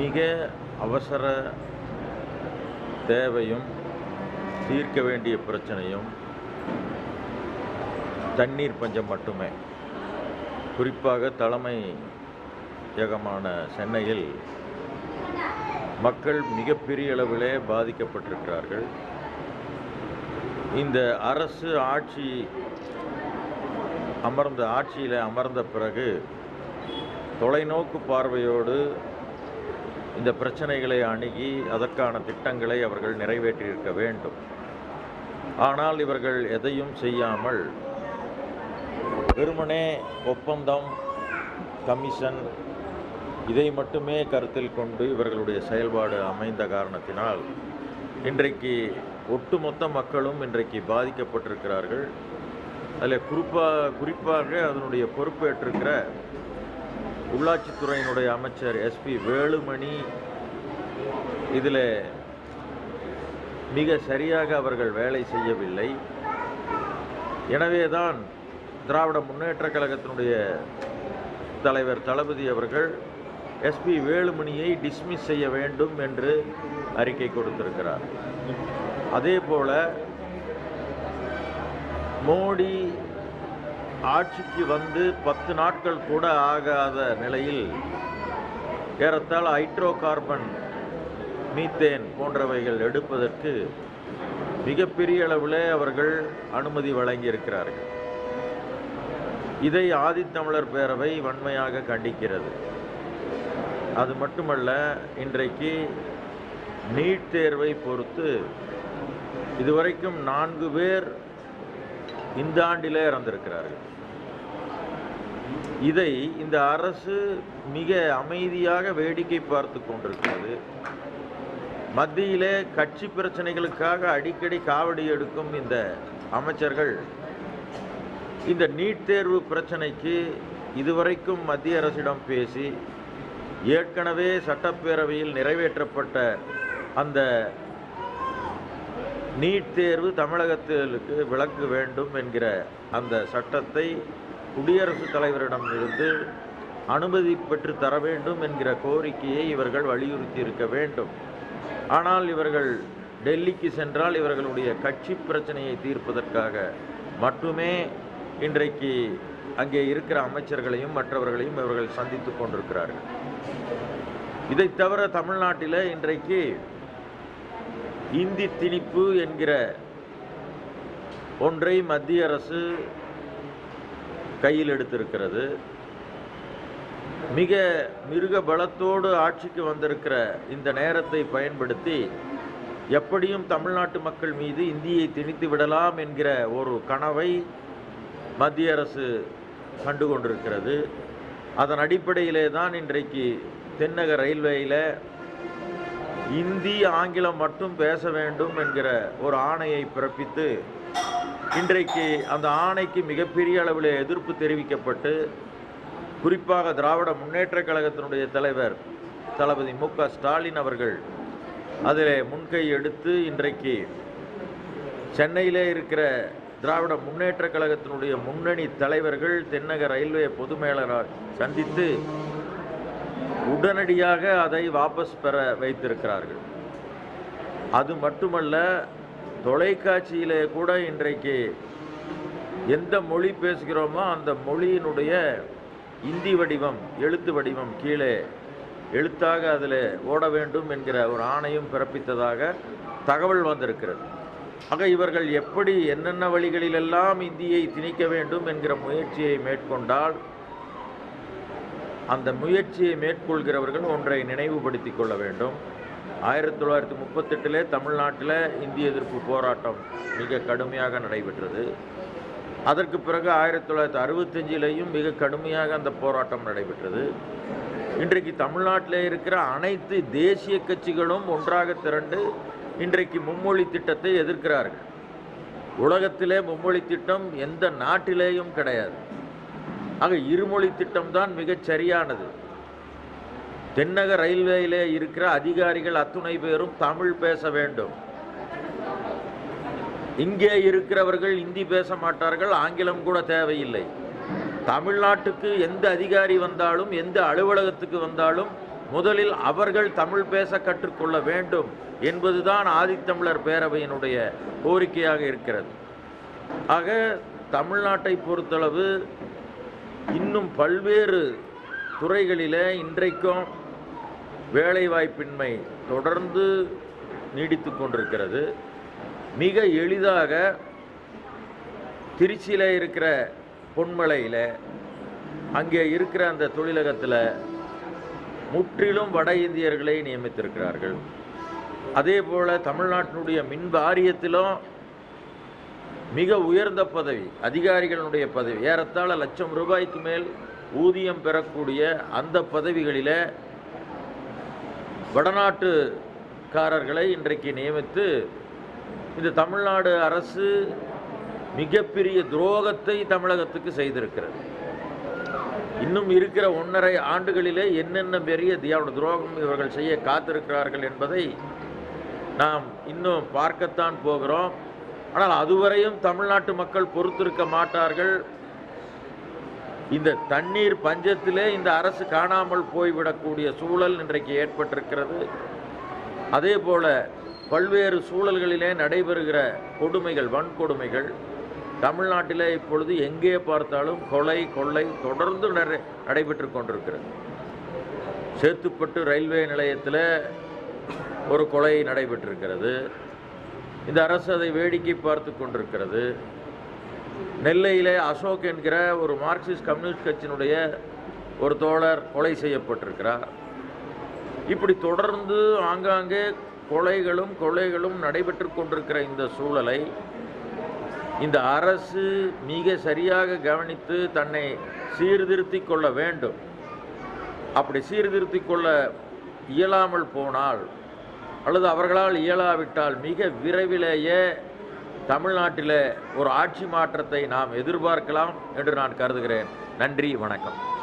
மிக அவசர தேவையும் தீர்க்க வேண்டிய பிரச்சனையும் தண்ணீர் பஞ்சம் மட்டுமே குறிப்பாக தலைமை யகமான சென்னையில் மக்கள் மிகப்பெரிய அளவிலே பாதிக்கப்பட்டிருக்கிறார்கள் இந்த அரசு ஆட்சி அமர்ந்த ஆட்சியில் அமர்ந்த பிறகு தொலைநோக்கு பார்வையோடு இந்த பிரச்சனைகளை அணுகி அதற்கான திட்டங்களை அவர்கள் நிறைவேற்றியிருக்க வேண்டும் ஆனால் இவர்கள் எதையும் செய்யாமல் வெறுமனே ஒப்பந்தம் கமிஷன் இதை மட்டுமே கருத்தில் கொண்டு இவர்களுடைய செயல்பாடு அமைந்த காரணத்தினால் இன்றைக்கு ஒட்டுமொத்த மக்களும் இன்றைக்கு பாதிக்கப்பட்டிருக்கிறார்கள் அதில் குறிப்பாக குறிப்பாக அதனுடைய பொறுப்பேற்றிருக்கிற உள்ளாட்சித்துறையினுடைய அமைச்சர் எஸ்பி வேலுமணி இதில் மிக சரியாக அவர்கள் வேலை செய்யவில்லை எனவேதான் திராவிட முன்னேற்றக் கழகத்தினுடைய தலைவர் தளபதி அவர்கள் எஸ்பி வேலுமணியை டிஸ்மிஸ் செய்ய வேண்டும் என்று அறிக்கை கொடுத்திருக்கிறார் அதே போல மோடி ஆட்சிக்கு வந்து பத்து நாட்கள் கூட ஆகாத நிலையில் ஏறத்தாழ ஹைட்ரோ கார்பன் மீத்தேன் போன்றவைகள் எடுப்பதற்கு மிகப்பெரிய அளவில் அவர்கள் அனுமதி வழங்கியிருக்கிறார்கள் இதை ஆதித்தமிழர் பேரவை வன்மையாக கண்டிக்கிறது அது மட்டுமல்ல இன்றைக்கு நீட் தேர்வை பொறுத்து இதுவரைக்கும் நான்கு பேர் இந்த ஆண்டிலே இறந்திருக்கிறார்கள் இதை இந்த அரசு மிக அமைதியாக வேடிக்கை பார்த்து கொண்டிருக்கிறது மத்தியிலே கட்சி பிரச்சனைகளுக்காக அடிக்கடி காவடி எடுக்கும் இந்த அமைச்சர்கள் இந்த நீட் தேர்வு பிரச்சனைக்கு இதுவரைக்கும் மத்திய அரசிடம் பேசி ஏற்கனவே சட்டப்பேரவையில் நிறைவேற்றப்பட்ட அந்த நீட் தேர்வு தமிழகத்திற்கு விலக்கு வேண்டும் என்கிற அந்த சட்டத்தை குடியரசுத் தலைவரிடம் இருந்து அனுமதி பெற்று தர வேண்டும் என்கிற கோரிக்கையை இவர்கள் வலியுறுத்தி இருக்க வேண்டும் ஆனால் இவர்கள் டெல்லிக்கு சென்றால் இவர்களுடைய கட்சி பிரச்சனையை தீர்ப்பதற்காக மட்டுமே இன்றைக்கு அங்கே இருக்கிற அமைச்சர்களையும் மற்றவர்களையும் இவர்கள் சந்தித்து கொண்டிருக்கிறார்கள் இதை தவிர தமிழ்நாட்டில் இன்றைக்கு இந்தி திணிப்பு என்கிற ஒன்றை மத்திய அரசு கையில் எடுத்திருக்கிறது மிக மிருக பலத்தோடு ஆட்சிக்கு வந்திருக்கிற இந்த நேரத்தை பயன்படுத்தி எப்படியும் தமிழ்நாட்டு மக்கள் மீது இந்தியை திணித்து விடலாம் என்கிற ஒரு கனவை மத்திய அரசு கண்டு கொண்டிருக்கிறது அதன் அடிப்படையிலே தான் இன்றைக்கு தென்னக ரயில்வேயில் இந்தி ஆங்கிலம் மட்டும் பேச வேண்டும் என்கிற ஒரு ஆணையை பிறப்பித்து இன்றைக்கு அந்த ஆணைக்கு மிகப்பெரிய அளவில் எதிர்ப்பு தெரிவிக்கப்பட்டு குறிப்பாக திராவிட முன்னேற்றக் கழகத்தினுடைய தலைவர் தளபதி மு க ஸ்டாலின் அவர்கள் அதில் முன்கை எடுத்து இன்றைக்கு சென்னையிலே இருக்கிற திராவிட முன்னேற்றக் கழகத்தினுடைய முன்னணி தலைவர்கள் தென்னக ரயில்வே பொது மேலரால் சந்தித்து உடனடியாக அதை வாபஸ் பெற வைத்திருக்கிறார்கள் அது மட்டுமல்ல தொலைக்காட்சியிலே கூட இன்றைக்கு எந்த மொழி பேசுகிறோமோ அந்த மொழியினுடைய இந்தி வடிவம் எழுத்து வடிவம் கீழே எழுத்தாக அதில் ஓட வேண்டும் என்கிற ஒரு ஆணையும் பிறப்பித்ததாக தகவல் வந்திருக்கிறது ஆக இவர்கள் எப்படி என்னென்ன வழிகளிலெல்லாம் இந்தியை திணிக்க வேண்டும் என்கிற முயற்சியை மேற்கொண்டால் அந்த முயற்சியை மேற்கொள்கிறவர்கள் ஒன்றை நினைவுபடுத்திக் கொள்ள வேண்டும் ஆயிரத்தி தொள்ளாயிரத்தி முப்பத்தெட்டிலே தமிழ்நாட்டில் இந்திய எதிர்ப்பு போராட்டம் மிக கடுமையாக நடைபெற்றது அதற்கு பிறகு ஆயிரத்தி தொள்ளாயிரத்தி அறுபத்தஞ்சிலேயும் மிக கடுமையாக அந்த போராட்டம் நடைபெற்றது இன்றைக்கு தமிழ்நாட்டில் இருக்கிற அனைத்து தேசிய கட்சிகளும் ஒன்றாக திரண்டு இன்றைக்கு மும்மொழி திட்டத்தை எதிர்க்கிறார்கள் உலகத்திலே மும்மொழி திட்டம் எந்த நாட்டிலேயும் கிடையாது ஆக இருமொழி திட்டம் தான் மிகச் சரியானது தென்னக ரயில்வேயிலே இருக்கிற அதிகாரிகள் அத்துணை பேரும் தமிழ் பேச வேண்டும் இங்கே இருக்கிறவர்கள் இந்தி பேச மாட்டார்கள் ஆங்கிலம் கூட தேவையில்லை தமிழ்நாட்டுக்கு எந்த அதிகாரி வந்தாலும் எந்த அலுவலகத்துக்கு வந்தாலும் முதலில் அவர்கள் தமிழ் பேச கற்றுக்கொள்ள வேண்டும் என்பதுதான் ஆதித்தமிழர் பேரவையினுடைய கோரிக்கையாக இருக்கிறது ஆக தமிழ்நாட்டை பொறுத்தளவு இன்னும் பல்வேறு துறைகளிலே இன்றைக்கும் வேலைவாய்ப்பின்மை தொடர்ந்து நீடித்து கொண்டிருக்கிறது மிக எளிதாக திருச்சியில் இருக்கிற பொன்மலையில் அங்கே இருக்கிற அந்த தொழிலகத்தில் முற்றிலும் வட இந்தியர்களை நியமித்திருக்கிறார்கள் அதே போல் தமிழ்நாட்டினுடைய மின் வாரியத்திலும் மிக உயர்ந்த பதவி அதிகாரிகளுடைய பதவி ஏறத்தாழ லட்சம் ரூபாய்க்கு மேல் ஊதியம் பெறக்கூடிய அந்த பதவிகளில் வடநாட்டுக்காரர்களை இன்றைக்கு நியமித்து இந்த தமிழ்நாடு அரசு மிகப்பெரிய துரோகத்தை தமிழகத்துக்கு செய்திருக்கிறது இன்னும் இருக்கிற ஒன்றரை ஆண்டுகளிலே என்னென்ன பெரிய தியாவோட துரோகம் இவர்கள் செய்ய காத்திருக்கிறார்கள் என்பதை நாம் இன்னும் பார்க்கத்தான் போகிறோம் ஆனால் அதுவரையும் தமிழ்நாட்டு மக்கள் பொறுத்திருக்க மாட்டார்கள் இந்த தண்ணீர் பஞ்சத்திலே இந்த அரசு காணாமல் போய்விடக்கூடிய சூழல் இன்றைக்கு ஏற்பட்டிருக்கிறது அதே போல பல்வேறு சூழல்களிலே நடைபெறுகிற கொடுமைகள் வன்கொடுமைகள் தமிழ்நாட்டிலே இப்பொழுது எங்கே பார்த்தாலும் கொலை கொள்ளை தொடர்ந்து நடை நடைபெற்று கொண்டிருக்கிறது சேத்துப்பட்டு ரயில்வே நிலையத்தில் ஒரு கொலை நடைபெற்றிருக்கிறது இந்த அரசு அதை வேடிக்கை பார்த்து கொண்டிருக்கிறது நெல்லையிலே அசோக் என்கிற ஒரு மார்க்சிஸ்ட் கம்யூனிஸ்ட் கட்சியினுடைய ஒரு தோழர் கொலை செய்யப்பட்டிருக்கிறார் இப்படி தொடர்ந்து ஆங்காங்கே கொலைகளும் கொலைகளும் நடைபெற்று கொண்டிருக்கிற இந்த சூழலை இந்த அரசு மிக சரியாக கவனித்து தன்னை சீர்திருத்திக் கொள்ள வேண்டும் அப்படி சீர்திருத்திக் கொள்ள இயலாமல் போனால் அல்லது அவர்களால் இயலாவிட்டால் மிக விரைவிலேயே தமிழ்நாட்டில் ஒரு ஆட்சி மாற்றத்தை நாம் எதிர்பார்க்கலாம் என்று நான் கருதுகிறேன் நன்றி வணக்கம்